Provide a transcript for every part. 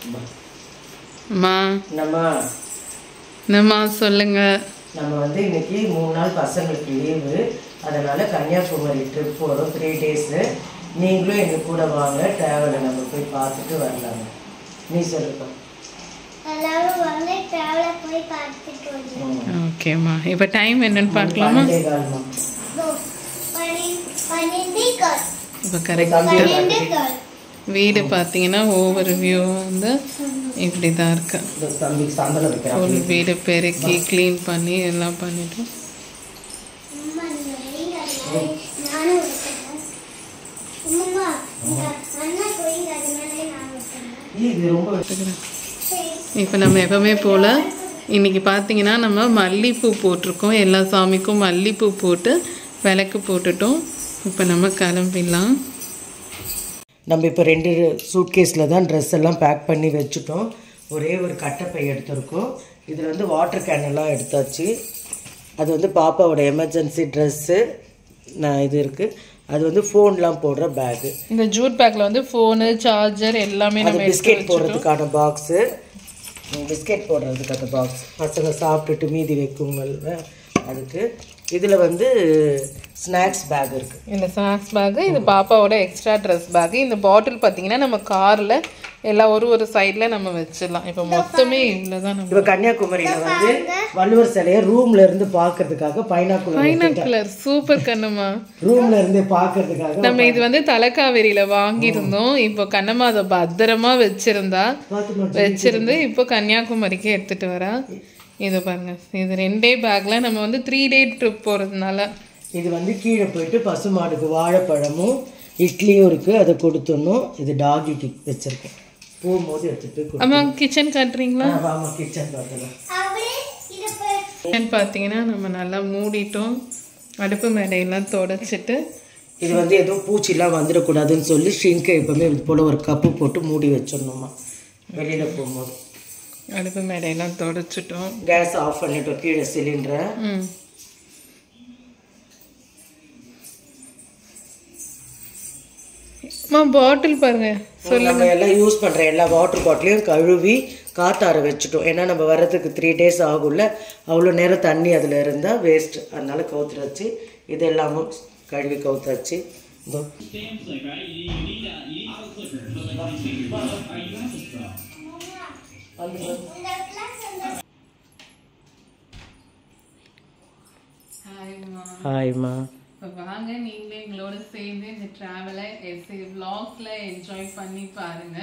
அம்மா நம்ம என்னம்மா சொல்லுங்க நம்ம வந்து இன்னைக்கு மூணு நாள் பசங்களுக்கு லீவு அதனால கன்னியாகுமரி ட்ரிப் போகிறோம் த்ரீ டேஸு நீங்களும் எங்கள் கூட வாங்க ட்ராவலை நம்ம போய் பார்த்துட்டு வரலாம் நீ சொல்லுப்பா எல்லாரும் வந்து டிராவலை போய் பார்த்துட்டு வருவோம் ஓகேம்மா இப்போ டைம் என்னன்னு பார்க்கலாமா பன்னெண்டே கால்மா பன்னெண்டு கால் இப்போ கரெக்டாக பன்னெண்டு கால் வீடு பார்த்தீங்கன்னா ஓவர் வியூ வந்து இப்படி தான் இருக்கு இந்த தம்பிக்கு சந்தனம் வைக்கிறான் ஒரு வீடு பெருக்கி க்ளீன் பண்ணி எல்லாம் பண்ணிட்டு அம்மா நீங்க வைங்க அதனால நானும் வைக்கிறேன் அம்மா இந்த அண்ணா கோயிங்க அதனால நான் வைக்கிறேன் இது ரொம்ப சரி இப்போ நம்ம எப்பவுமே போல் இன்னைக்கு பார்த்தீங்கன்னா நம்ம மல்லிப்பூ போட்டிருக்கோம் எல்லா சாமிக்கும் மல்லிப்பூ போட்டு விளக்கு போட்டுட்டோம் இப்போ நம்ம கிளம்பிடலாம் நம்ம இப்போ ரெண்டு சூட்கேஸில் தான் ட்ரெஸ் எல்லாம் பேக் பண்ணி வச்சுட்டோம் ஒரே ஒரு கட்டைப்பை எடுத்திருக்கோம் இதில் வந்து வாட்டர் கேன் எல்லாம் எடுத்தாச்சு அது வந்து பாப்பாவோட எமர்ஜென்சி ட்ரெஸ்ஸு நான் இது இருக்குது அது வந்து ஃபோன்லாம் போடுற பேகு இந்த ஜூட் பேக்கில் வந்து ஃபோனு சார்ஜர் எல்லாமே அது பிஸ்கெட் போடுறதுக்கான பாக்ஸு பிஸ்கெட் போடுறதுக்கு அந்த பாக்ஸ் பசங்க சாப்பிட்டுட்டு மீதி வைக்குங்கள்ல அதுக்கு இதில் வந்து ஸ்நாக்ஸ் பேக் இருக்குது இந்த ஸ்நாக்ஸ் பேக்கு இது பாப்பாவோட எக்ஸ்ட்ரா ட்ரெஸ் பேக்கு இந்த பாட்டில் பார்த்தீங்கன்னா நம்ம காரில் எல்லா ஒரு ஒரு சைடில் நம்ம வச்சிடலாம் இப்போ மொத்தமே இவ்வளோ தான் நம்ம இப்போ கன்னியாகுமரியில் வந்து வள்ளுவர் சிலையை ரூம்ல இருந்து பார்க்கறதுக்காக பைனாக்குலர் பைனாக்குலர் சூப்பர் கண்ணுமா ரூம்ல இருந்து பார்க்கறதுக்காக நம்ம இது வந்து தலைக்காவேரியில வாங்கியிருந்தோம் இப்போ கண்ணம்மா அதை பத்திரமா வச்சிருந்தா பார்த்து மட்டும் வச்சிருந்து இப்போ கன்னியாகுமரிக்கு எடுத்துட்டு வரா இது பாருங்க இது ரெண்டே பேக்ல நம்ம வந்து த்ரீ டே ட்ரிப் போறதுனால இது வந்து கீழே போயிட்டு பசுமாடுக்கு வாழைப்பழமும் இட்லியும் இருக்குது அதை கொடுத்துடணும் இது டாகிக்கு வச்சிருக்கேன் போகும்போது எடுத்துட்டு போய் கொடு. அம்மா கிச்சன் காட்டுறீங்களா ஆ, வாமா கிச்சன் பார்க்கலாம் அப்படியே இதை போய் கிச்சன் பார்த்தீங்கன்னா நம்ம நல்லா மூடிட்டோம் அடுப்பு மேடையெல்லாம் தொடச்சிட்டு இது வந்து எதுவும் பூச்சிலாம் வந்துடக்கூடாதுன்னு சொல்லி ஷிங்கை எப்பவுமே இது போல் ஒரு கப்பு போட்டு மூடி வச்சிடணுமா வெளியில் போகும்போது அடுப்பு மேடையெல்லாம் தொடச்சிட்டோம் கேஸ் ஆஃப் பண்ணிட்டோம் கீழே சிலிண்டரை ம் அம்மா பாட்டில் பாருங்க நம்ம எல்லாம் யூஸ் பண்ணுற எல்லா வாட்டர் பாட்டிலையும் கழுவி காத்தார வச்சுட்டோம் ஏன்னா நம்ம வர்றதுக்கு த்ரீ டேஸ் ஆகும்ல அவ்வளோ நேரம் தண்ணி அதில் இருந்தால் வேஸ்ட் அதனால கவுத்துறாச்சு இது எல்லாமும் கழுவி கவுத்தாச்சு இதோ ஹாய்மா இப்போ வாங்க நீங்களே எங்களோட சேர்ந்து இந்த ட்ராவலை எஸ்ஏ vlogsல என்ஜாய் பண்ணி பாருங்க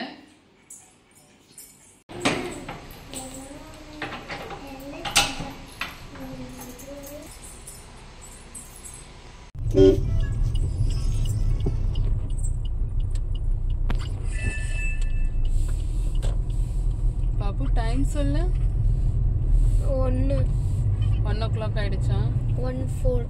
பாபு டைம் சொல்லு ஒன்று ஒன் ஓ கிளாக் ஆயிடுச்சா ஒன் ஃபோர்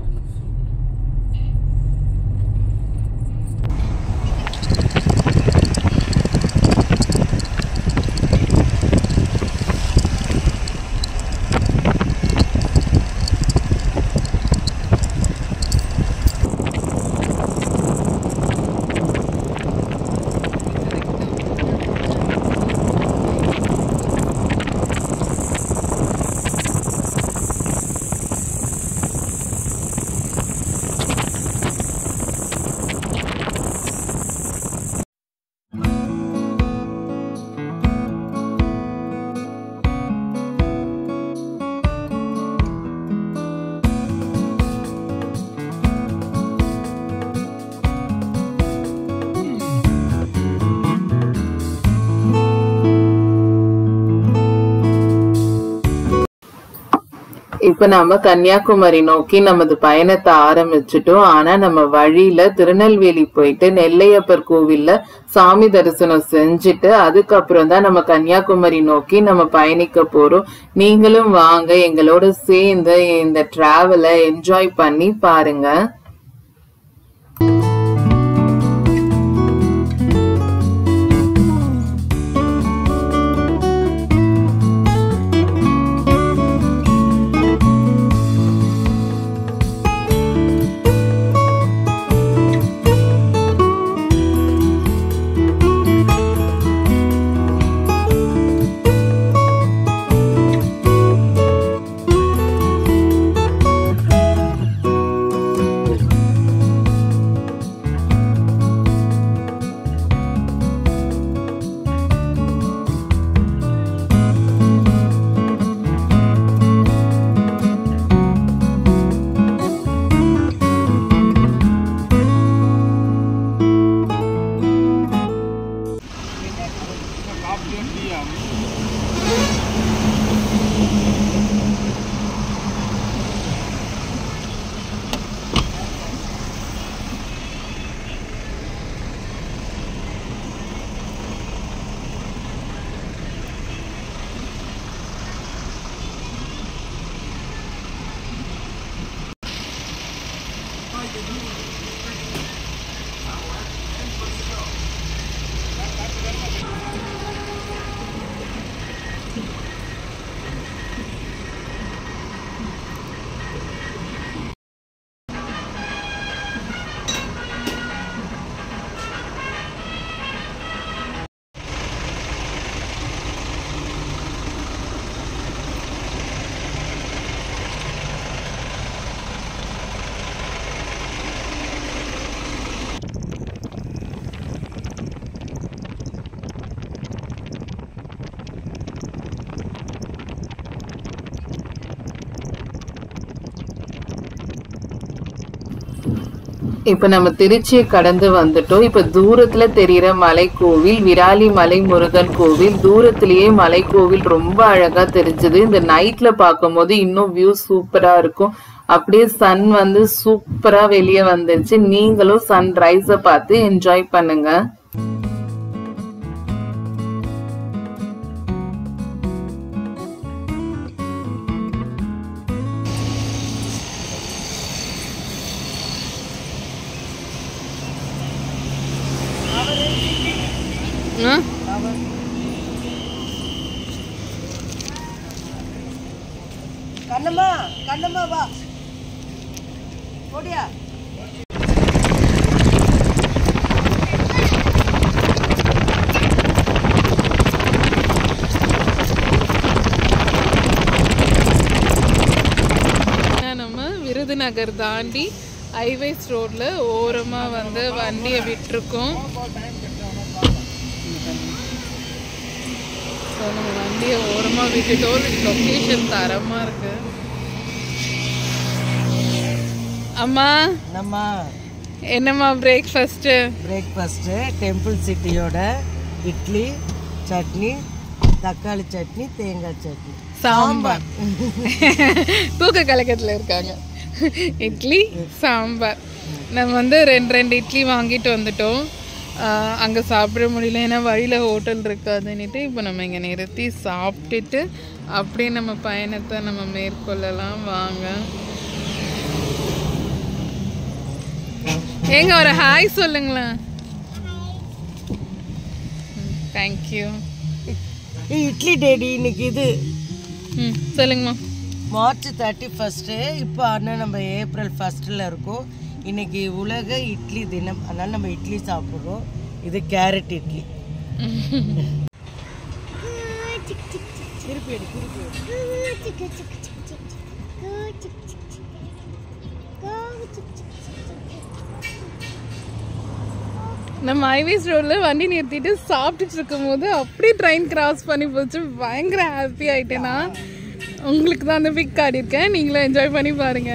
இப்ப நாம கன்னியாகுமரி நோக்கி நமது பயணத்தை ஆரம்பிச்சிட்டோம் ஆனா நம்ம வழியில திருநெல்வேலி போயிட்டு நெல்லையப்பர் கோவில்ல சாமி தரிசனம் செஞ்சுட்டு அதுக்கப்புறம் தான் நம்ம கன்னியாகுமரி நோக்கி நம்ம பயணிக்க போறோம் நீங்களும் வாங்க எங்களோட சேர்ந்து இந்த டிராவலை என்ஜாய் பண்ணி பாருங்க இப்ப நம்ம திருச்சியை கடந்து வந்துட்டோம் இப்ப தூரத்துல தெரியிற மலைக்கோவில் விராலி மலை முருகன் கோவில் தூரத்திலேயே மலைக்கோவில் ரொம்ப அழகா தெரிஞ்சது இந்த நைட்ல பார்க்கும்போது இன்னும் வியூ சூப்பரா இருக்கும் அப்படியே சன் வந்து சூப்பரா வெளியே வந்துருச்சு நீங்களும் சன் ரைஸ பார்த்து என்ஜாய் பண்ணுங்க கண்ணம்மா கண்ணம்மா வா ஓடியா நம்ம விருதுநகர் தாண்டி ஹைவேஸ் ரோட்ல ஓரமா வந்து வண்டியை விட்டுருக்கோம் ஸோ நம்ம வண்டியை ஓரமா விட்டுட்டோம் லொக்கேஷன் தரமா இருக்கு அம்மா நம்ம என்னம்மா பிரேக்ஃபாஸ்ட்டு பிரேக்ஃபாஸ்ட்டு டெம்பிள் சிட்டியோட இட்லி சட்னி தக்காளி சட்னி தேங்காய் சட்னி சாம்பார் தூக்க கலக்கத்தில் இருக்காங்க இட்லி சாம்பார் நம்ம வந்து ரெண்டு ரெண்டு இட்லி வாங்கிட்டு வந்துட்டோம் அங்கே சாப்பிட முடியல ஏன்னா வழியில் ஹோட்டல் இருக்காதுன்னுட்டு இப்போ நம்ம இங்கே நிறுத்தி சாப்பிட்டுட்டு அப்படியே நம்ம பயணத்தை நம்ம மேற்கொள்ளலாம் வாங்க ஏங்க ஒரு ஹாய் சொல்லுங்களேன் தேங்க்யூ ஏய், இட்லி டேடி இன்னைக்கு இது ம் சொல்லுங்கம்மா மார்ச் தேர்ட்டி ஃபஸ்ட்டு இப்போ ஆனால் நம்ம ஏப்ரல் ஃபஸ்ட்டில் இருக்கோம் இன்னைக்கு உலக இட்லி தினம் அதனால் நம்ம இட்லி சாப்பிட்றோம் இது கேரட் இட்லி திருப்பி எடு திருப்பி எடு நம்ம ஹைவேஸ் ரோட்ல வண்டி நிறுத்திட்டு சாப்பிட்டுட்டு இருக்கும்போது அப்படியே ட்ரெயின் கிராஸ் பண்ணி போச்சு பயங்கர ஹாப்பி ஆயிட்டேனா உங்களுக்கு தான் அந்த பிக் காட்டியிருக்கேன் நீங்களும் என்ஜாய் பண்ணி பாருங்க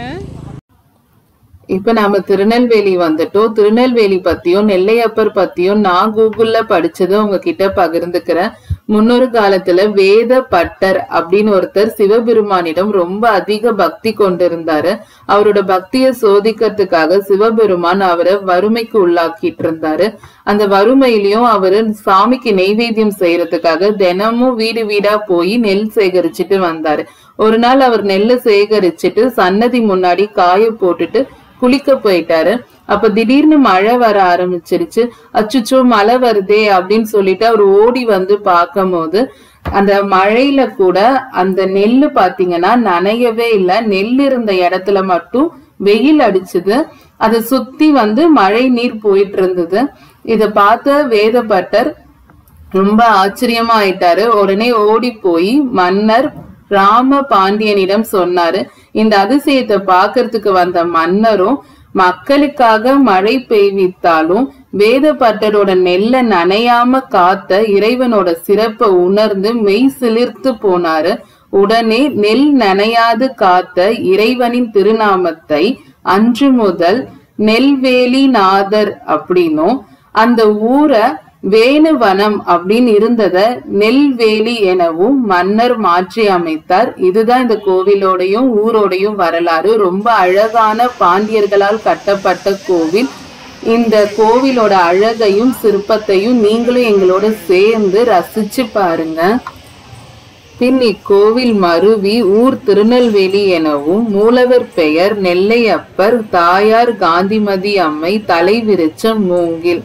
இப்ப நாம திருநெல்வேலி வந்துட்டோம் திருநெல்வேலி பத்தியும் நெல்லையப்பர் பத்தியும் நான் கூகுள்ல படிச்சதை உங்ககிட்ட பகிர்ந்துக்கிறேன் முன்னொரு காலத்துல வேத பட்டர் அப்படின்னு ஒருத்தர் சிவபெருமானிடம் ரொம்ப அதிக பக்தி கொண்டிருந்தாரு அவரோட பக்தியை சோதிக்கிறதுக்காக சிவபெருமான் அவரை வறுமைக்கு உள்ளாக்கிட்டு இருந்தாரு அந்த வறுமையிலயும் அவரு சாமிக்கு நெய்வேத்தியம் செய்யறதுக்காக தினமும் வீடு வீடா போய் நெல் சேகரிச்சுட்டு வந்தாரு ஒரு நாள் அவர் நெல்லை சேகரிச்சுட்டு சன்னதி முன்னாடி காய போட்டுட்டு குளிக்க போயிட்டாரு அப்ப திடீர்னு மழை வர ஆரம்பிச்சிருச்சு அச்சுச்சோ மழை வருதே அப்படின்னு சொல்லிட்டு அவர் ஓடி வந்து பார்க்கும்போது அந்த மழையில கூட அந்த நெல்லு பாத்தீங்கன்னா நனையவே இல்லை நெல் இருந்த இடத்துல மட்டும் வெயில் அடிச்சுது அதை சுத்தி வந்து மழை நீர் போயிட்டு இருந்தது இத பார்த்த வேதபட்டர் ரொம்ப ஆச்சரியமா ஆயிட்டாரு உடனே ஓடி போய் மன்னர் ராம பாண்டியனிடம் சொன்னாரு இந்த அதிசயத்தை பார்க்கறதுக்கு வந்த மன்னரும் மக்களுக்காக மழை பெய்வித்தாலும் வேதபட்டரோட நெல்ல நனையாம காத்த இறைவனோட சிறப்பை உணர்ந்து மெய் சிலிர்த்து போனாரு உடனே நெல் நனையாது காத்த இறைவனின் திருநாமத்தை அன்று முதல் நெல்வேலிநாதர் அப்படின்னும் அந்த ஊரை வேணுவனம் அப்படின்னு இருந்தத நெல்வேலி எனவும் மன்னர் மாற்றி அமைத்தார் இதுதான் இந்த கோவிலோடையும் ஊரோடையும் வரலாறு ரொம்ப அழகான பாண்டியர்களால் கட்டப்பட்ட கோவில் இந்த கோவிலோட அழகையும் சிற்பத்தையும் நீங்களும் எங்களோட சேர்ந்து ரசிச்சு பாருங்க பின் இக்கோவில் மருவி ஊர் திருநெல்வேலி எனவும் மூலவர் பெயர் நெல்லையப்பர் தாயார் காந்திமதி அம்மை தலைவிரிச்ச மூங்கில்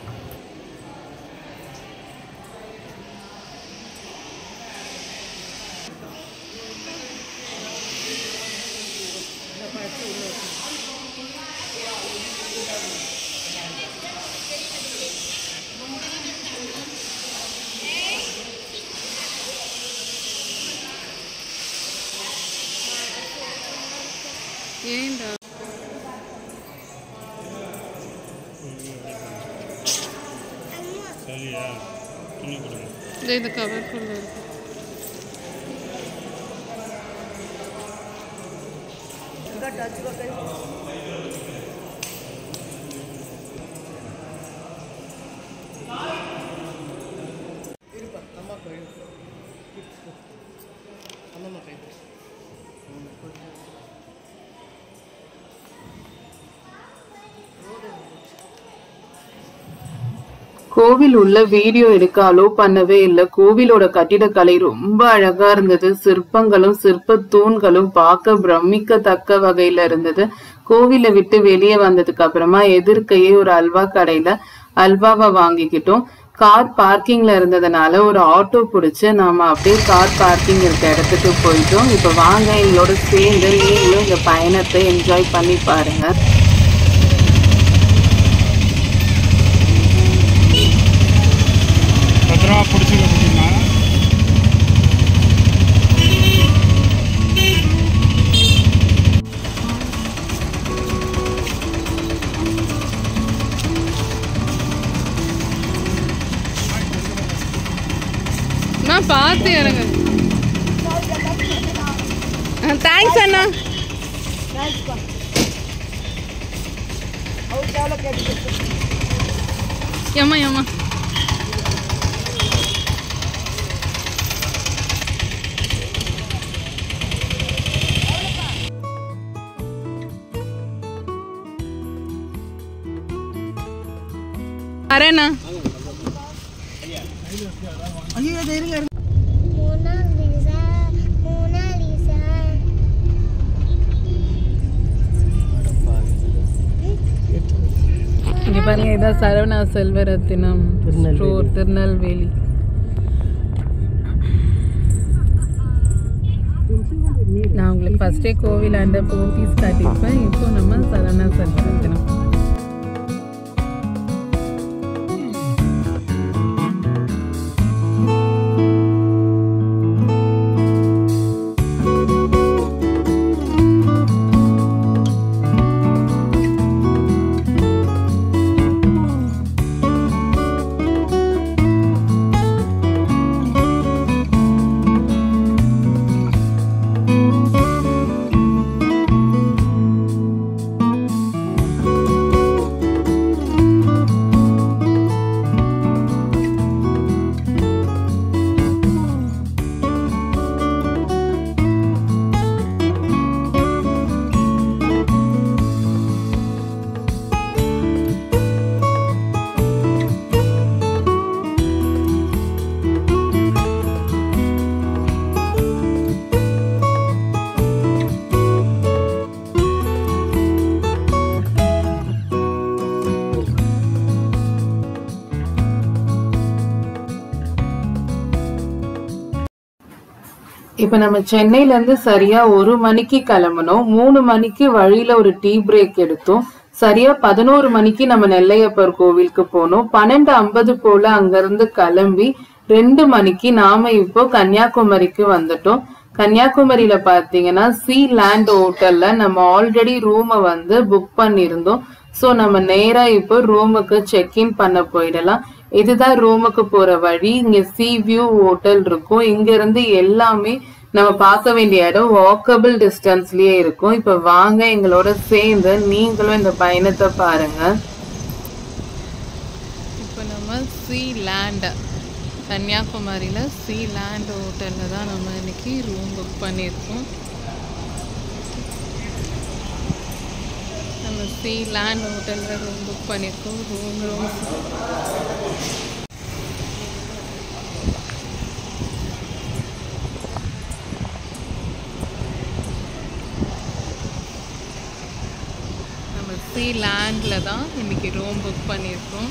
ஏன்டா இது கவர் ஃபுல்லாக இருக்கு கோவில் உள்ள வீடியோ எடுக்க அலோ பண்ணவே இல்லை கோவிலோட கட்டிடக்கலை ரொம்ப அழகா இருந்தது சிற்பங்களும் சிற்ப தூண்களும் பார்க்க பிரமிக்கத்தக்க வகையில இருந்தது கோவிலை விட்டு வெளியே வந்ததுக்கு அப்புறமா எதிர்க்கையே ஒரு அல்வா கடையில அல்வாவை வாங்கிக்கிட்டோம் கார் பார்க்கிங்ல இருந்ததுனால ஒரு ஆட்டோ பிடிச்சு நாம அப்படியே கார் பார்க்கிங் இருக்க இடத்துக்கு போயிட்டோம் இப்ப வாங்க எங்களோட சேர்ந்து நீங்களும் இந்த பயணத்தை என்ஜாய் பண்ணி பாருங்க பத்திரமா பிடிச்சிக்க முடியுமா நான் பார்த்து இறங்க தேங்க்ஸ் அண்ணா ஏம்மா ஏம்மா வரேண்ணா Mona Lisa, Mona Lisa. இங்க பாருங்க இதான் சரவணா செல்வரத்தினம் திருநெல்வேலி. ஸ்டோர் திருநெல்வேலி நான் உங்களுக்கு ஃபர்ஸ்டே கோவில் ஆண்ட போத்தீஸ் காட்டியிருப்பேன் இப்போ நம்ம சரவணா செல்வரத்தினம் இப்ப நம்ம சென்னையில இருந்து சரியா ஒரு மணிக்கு கிளம்பணும் மூணு மணிக்கு வழியில ஒரு டீ பிரேக் எடுத்தோம் சரியா பதினோரு மணிக்கு நம்ம நெல்லையப்பர் கோவிலுக்கு போனோம் பன்னெண்டு ஐம்பது போல அங்கிருந்து கிளம்பி ரெண்டு மணிக்கு நாம இப்போ கன்னியாகுமரிக்கு வந்துட்டோம் கன்னியாகுமரியில பாத்தீங்கன்னா சி லேண்ட் ஹோட்டல்ல நம்ம ஆல்ரெடி ரூமை வந்து புக் பண்ணியிருந்தோம் சோ நம்ம நேரா இப்போ ரூமுக்கு செக் இன் பண்ண போயிடலாம் இதுதான் ரூமுக்கு போற வழி இங்க சி வியூ ஹோட்டல் இருக்கும் இங்க இருந்து எல்லாமே நம்ம பார்க்க வேண்டிய இடம் வாக்கபிள் டிஸ்டன்ஸ்லயே இருக்கும் இப்ப வாங்க எங்களோட சேர்ந்து நீங்களும் இந்த பயணத்தை பாருங்க இப்போ நம்ம சி லேண்ட் கன்னியாகுமரியில் சி லேண்ட் ஹோட்டலில் தான் நம்ம இன்னைக்கு ரூம் புக் பண்ணியிருக்கோம் நம்ம சி லேண்ட் ஹோட்டலில் ரூம் புக் பண்ணியிருக்கோம் ரூம் ரூம் நம்ம சி லேண்டில் தான் இன்னைக்கு ரூம் புக் பண்ணியிருக்கோம்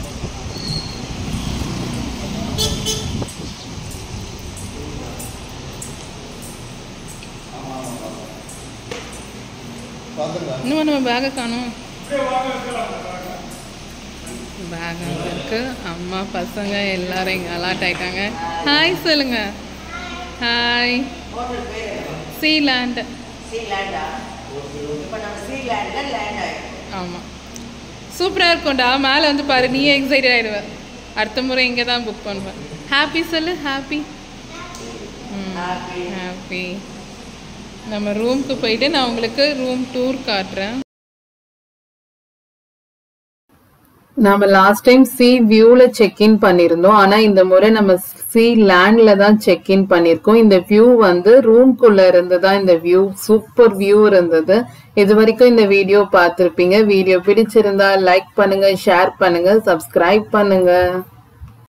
இன்னும் நம்ம பேக்கை காணும் பேக் அங்கே இருக்கு அம்மா பசங்க எல்லாரும் இங்கே அலாட் ஆயிட்டாங்க ஹாய் சொல்லுங்க ஹாய் சி லேண்ட் ஆமாம் சூப்பராக இருக்கும்டா மேலே வந்து பாரு நீயே எக்ஸைட்டட் ஆயிடுவ அடுத்த முறை இங்கே தான் புக் பண்ணுவேன் ஹாப்பி சொல்லு ஹாப்பி ஹாப்பி நம்ம ரூம்க்கு போயிட்டு நான் உங்களுக்கு ரூம் டூர் காட்டுறேன் நாம லாஸ்ட் டைம் சி வியூல செக் இன் பண்ணிருந்தோம் ஆனா இந்த முறை நம்ம சி லேண்ட்ல தான் செக் இன் பண்ணியிருக்கோம் இந்த வியூ வந்து ரூம்குள்ள இருந்து தான் இந்த வியூ சூப்பர் வியூ இருந்தது இது வரைக்கும் இந்த வீடியோ பார்த்துருப்பீங்க வீடியோ பிடிச்சிருந்தா லைக் பண்ணுங்க ஷேர் பண்ணுங்க சப்ஸ்கிரைப் பண்ணுங்க